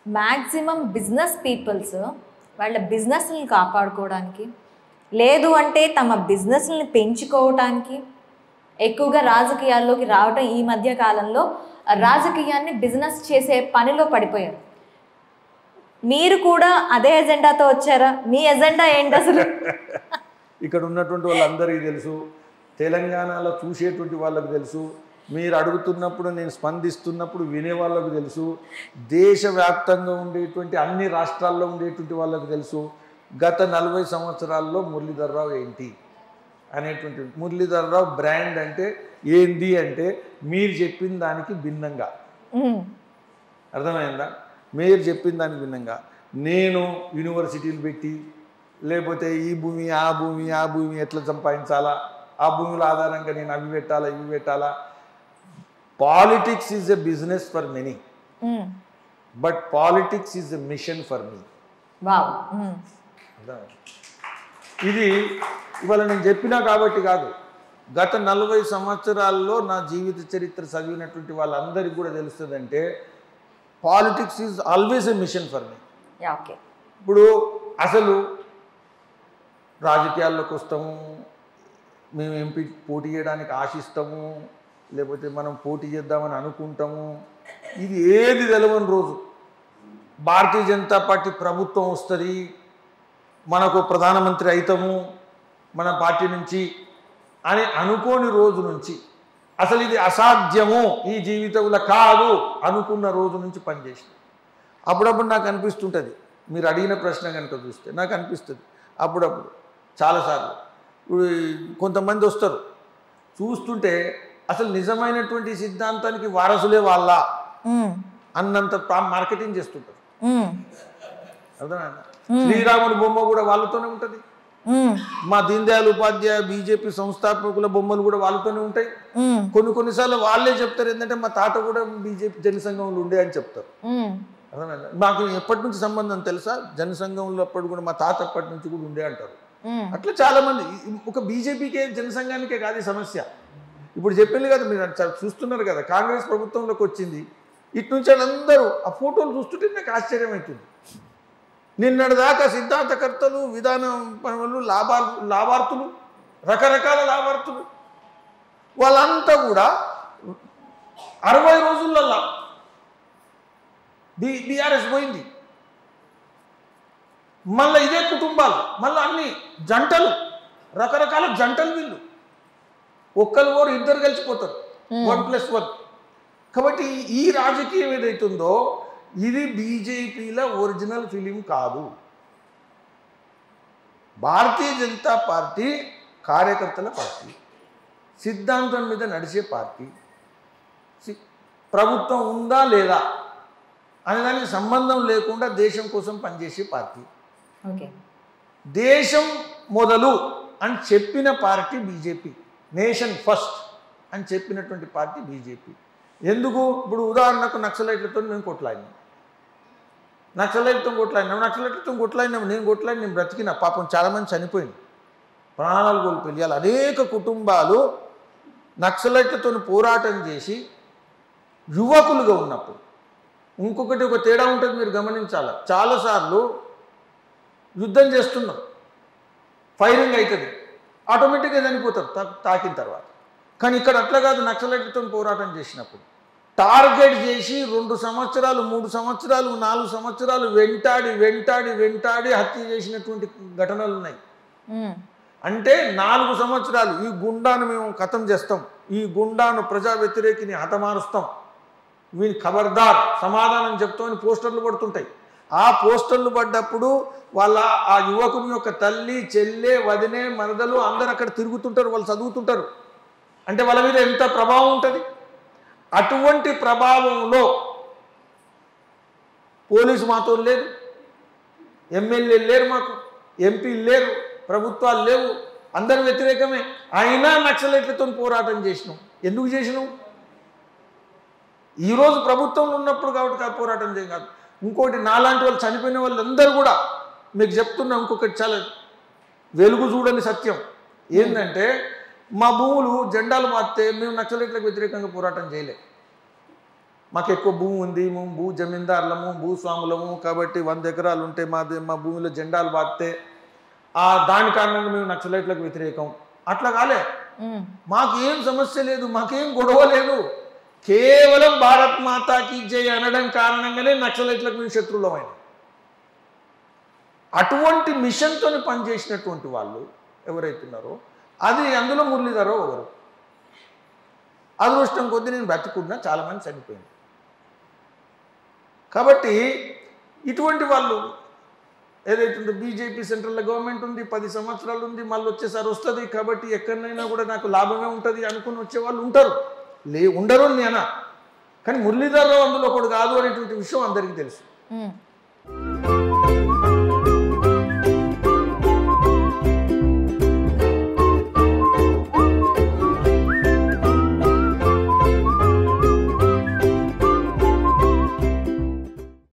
Maximum business peoples వాళ్ళ బిజినెస్ని కాపాడుకోవడానికి లేదు అంటే తమ బిజినెస్ని పెంచుకోవడానికి ఎక్కువగా రాజకీయాల్లోకి రావటం ఈ మధ్య కాలంలో రాజకీయాన్ని బిజినెస్ చేసే పనిలో పడిపోయారు మీరు కూడా అదే ఎజెండాతో వచ్చారా మీ ఎజెండా ఏంటి అసలు ఇక్కడ ఉన్నటువంటి వాళ్ళందరికీ తెలుసు తెలంగాణలో చూసేటువంటి వాళ్ళకు తెలుసు మీరు అడుగుతున్నప్పుడు నేను స్పందిస్తున్నప్పుడు వినే వాళ్ళకు తెలుసు దేశవ్యాప్తంగా ఉండేటువంటి అన్ని రాష్ట్రాల్లో ఉండేటువంటి వాళ్ళకు తెలుసు గత నలభై సంవత్సరాల్లో మురళీధర్రావు ఏంటి అనేటువంటి మురళీధర్రావు బ్రాండ్ అంటే ఏంది అంటే మీరు చెప్పిన దానికి భిన్నంగా ఉమ్, అర్థమైందా మీరు చెప్పిన దానికి భిన్నంగా నేను యూనివర్సిటీలు పెట్టి లేకపోతే ఈ భూమి ఆ భూమి ఆ భూమి ఎట్లా సంపాదించాలా ఆ భూముల ఆధారంగా నేను అవి పెట్టాలా ఇవి పెట్టాలా politics is a business for many um, but politics is a mission for me wow um, ఇది ఇవాళ నేను చెప్పినా కాబట్టి కాదు గత నలభై సంవత్సరాల్లో నా జీవిత చరిత్ర చదివినటువంటి వాళ్ళందరికీ కూడా తెలుస్తుందంటే politics is always a mission for me yeah okay ఇప్పుడు అసలు రాజకీయాల్లోకి వస్తాము మేము ఎంపీ పోటీ చేయడానికి ఆశిస్తాము లేకపోతే మనం పోటీ చేద్దామని అనుకుంటాము ఇది ఏది తెలవని రోజు భారతీయ జనతా పార్టీ ప్రభుత్వం వస్తుంది మనకు ప్రధానమంత్రి అవుతాము మన పార్టీ నుంచి అని అనుకోని రోజు నుంచి అసలు ఇది అసాధ్యము ఈ జీవితంలో కాదు అనుకున్న రోజు నుంచి పనిచేసిన అప్పుడప్పుడు నాకు అనిపిస్తుంటుంది మీరు అడిగిన ప్రశ్న కనుక చూస్తే నాకు అనిపిస్తుంది అప్పుడప్పుడు చాలాసార్లు ఇప్పుడు కొంతమంది వస్తారు చూస్తుంటే అసలు నిజమైనటువంటి సిద్ధాంతానికి వారసులే వాళ్ళ ఉమ్, అన్నంత ప్రా- మార్కెటింగ్ చేస్తుంటారు ఉమ్, అర్థమైందా శ్రీరాముని బొమ్మ కూడా వాళ్ళతోనే ఉంటుంది ఉమ్, మా దీన్ దయాళ్ ఉపాధ్యాయ బీజేపీ సంస్థాపకుల బొమ్మలు కూడా వాళ్ళతోనే ఉంటాయి ఉమ్, కొన్ని కొన్నిసార్లు వాళ్ళే చెప్తారు ఏంటంటే మా తాత కూడా బీజేపీ జనసంఘంలో ఉండే అని చెప్తారు ఉమ్, అర్థమైందా మాకు ఎప్పటి నుంచి సంబంధం తెలుసా జనసంఘంలో అప్పుడు కూడా మా తాత అప్పటి నుంచి కూడా ఉండే అంటారు ఉమ్, అట్లా చాలా మంది ఈ- ఒక బీజేపీకే జనసంఘానికే కాదు ఈ సమస్య ఇప్పుడు చెప్పింది కదా మీరు చ- చూస్తున్నారు కదా కాంగ్రెస్ ప్రభుత్వంలోకి వచ్చింది ఇటు నుంచి అందరూ ఆ ఫోటోలు చూస్తుంటే నాకు ఆశ్చర్యం అవుతుంది నిన్నటిదాకా సిద్ధాంతకర్తలు విధానం పనులు లాభాలు లాభార్థులు రకరకాల లాభార్థులు వాళ్ళంతా కూడా అరవై రోజులలో బి బీఆర్ఎస్ పోయింది మళ్ళీ ఇదే కుటుంబాలు మళ్ళీ అన్ని జంటలు రకరకాల జంటలు వీళ్ళు ఒక్కరు కూడా ఇద్దరు కలిసిపోతారు వన్ ప్లస్ వన్ కాబట్టి ఈ రాజకీయం ఏదైతుందో ఇది బీజేపీల ఒరిజినల్ ఫిలిం కాదు భారతీయ జనతా పార్టీ కార్యకర్తల పార్టీ సిద్ధాంతం మీద నడిచే పార్టీ సి- ప్రభుత్వం ఉందా లేదా అనే దానికి సంబంధం లేకుండా దేశం కోసం పనిచేసే పార్టీ ఓకే దేశం మొదలు అని చెప్పిన పార్టీ బీజేపీ నేషన్ ఫస్ట్ అని చెప్పినటువంటి పార్టీ బీజేపీ ఎందుకు ఇప్పుడు ఉదాహరణకు నక్సలైట్లతో మేము కొట్లాడినాం నక్సలైట్తో కొట్లాడినాం నక్సలైట్లతో కొట్లాడినాం నేను కొట్లాడి నేను బ్రతికిన పాపం చాలామంది చనిపోయింది ప్రాణాలు కోల్పోయి ఇవాళ అనేక కుటుంబాలు నక్సలైట్లతో పోరాటం చేసి యువకులుగా ఉన్నప్పుడు ఇంకొకటి ఒక తేడా ఉంటుంది మీరు గమనించాలి చాలాసార్లు యుద్ధం చేస్తున్నాం ఫైరింగ్ అవుతుంది ఆటోమేటిక్గా చనిపోతారు తా- తాకిన తర్వాత కానీ ఇక్కడ అట్లా కాదు నక్సలైట్లతో పోరాటం చేసినప్పుడు టార్గెట్ చేసి రెండు సంవత్సరాలు మూడు సంవత్సరాలు నాలుగు సంవత్సరాలు వెంటాడి వెంటాడి వెంటాడి హత్య చేసినటువంటి ఘటనలు ఉన్నాయి ఉమ్, అంటే నాలుగు సంవత్సరాలు ఈ గుండాను మేము ఖతం చేస్తాం ఈ గుండాను ప్రజా వ్యతిరేకిని హతమారుస్తాం వీని ఖబర్దార్ సమాధానం చెప్తామని పోస్టర్లు పడుతుంటాయి ఆ పోస్టర్లు పడ్డప్పుడు వాళ్ళ ఆ యువకుని యొక్క తల్లి చెల్లె వదినే మరదలు అందరు అక్కడ తిరుగుతుంటారు వాళ్ళు చదువుతుంటారు అంటే వాళ్ళ మీద ఎంత ప్రభావం ఉంటుంది అటువంటి ప్రభావంలో పోలీసు మాతో లేదు ఎమ్మెల్యేలు లేరు మాకు ఎంపీలు లేరు ప్రభుత్వాలు లేవు అందరు వ్యతిరేకమే అయినా నక్సలైట్లతో పోరాటం చేసినాం ఎందుకు చేసినాం ఈరోజు ప్రభుత్వంలో ఉన్నప్పుడు కాబట్టి కాదు పోరాటం చేయం కాదు ఇంకోటి నాలాంటి వాళ్ళు చనిపోయిన వాళ్ళందరూ కూడా మీకు చెప్తున్నా ఇంకొకటి చాలా వెలుగు చూడని సత్యం ఏంటంటే మా భూములు జెండాలు మార్తే మేము నక్సలైట్లకు వ్యతిరేకంగా పోరాటం చేయలే మాకు ఎక్కువ భూమి ఉంది మేము భూ జమీందారులము భూస్వాములము కాబట్టి వంద ఎకరాలు ఉంటే మా మా భూమిలో జెండాలు బాగితే ఆ దాని కారణంగా మేము నక్సలైట్లకు వ్యతిరేకం అట్లా కాలే ఉమ్, మాకు ఏం సమస్య లేదు మాకేం గొడవ లేదు కేవలం భారత్ మాతాకి జై అనడం కారణంగానే నక్సలైట్లకు మేము శత్రువులమైన అటువంటి మిషన్తో పనిచేసినటువంటి వాళ్ళు ఎవరైతున్నారో అది అందులో మురళీధరో ఒకరు అదృష్టం కొద్దీ నేను బతికున్నా చాలామంది చనిపోయింది కాబట్టి ఇటువంటి వాళ్ళు ఏదైతుందో బీజేపీ సెంట్రల్ గవర్నమెంట్ ఉంది పది సంవత్సరాలు ఉంది మళ్ళీ వచ్చేసారి వస్తుంది కాబట్టి ఎక్కడైనా కూడా నాకు లాభమే ఉంటుంది అనుకుని వచ్చే వాళ్ళు ఉంటారు లే ఉండరు అని నేనా కానీ మురళీధరరావు అందులో ఒకడు కాదు అనేటువంటి విషయం అందరికీ తెలుసు ఉమ్.